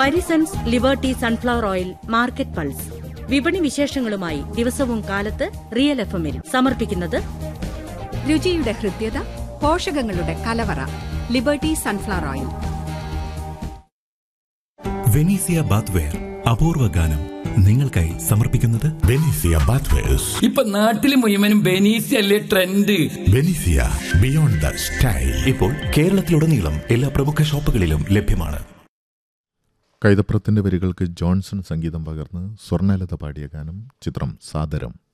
Parisons Liberty sunflower oil market pulse വിപണി വിശേഷങ്ങളുമായി ദിവസവും കാലത്ത് റിയൽ എഫ് എമ്മിൽ സമർപ്പിക്കുന്നത് രുചിയുടെ ഹൃദ്യത പോഷകങ്ങളുടെ കലവറ Liberty sunflower oil Venezia bathware അപൂർവ ഗാനം നിങ്ങൾക്കായി സമർപ്പിക്കുന്നത് ബെനീസിയ ബാത്വേഴ്സ് ഇപ്പൊ നാട്ടില് മുഴുവനും ബെനീസി അല്ലേ trend Venezia beyond the style ഇപ്പോൾ കേരളത്തിലുടനീളം എല്ലാ പ്രമുഖ ഷോപ്പുകളിലും ലഭ്യമാണ് കൈതപ്രത്തിന്റെ വരികൾക്ക് ജോൺസൺ സംഗീതം പകർന്ന് സ്വർണലത പാടിയ ഗാനം ചിത്രം സാദരം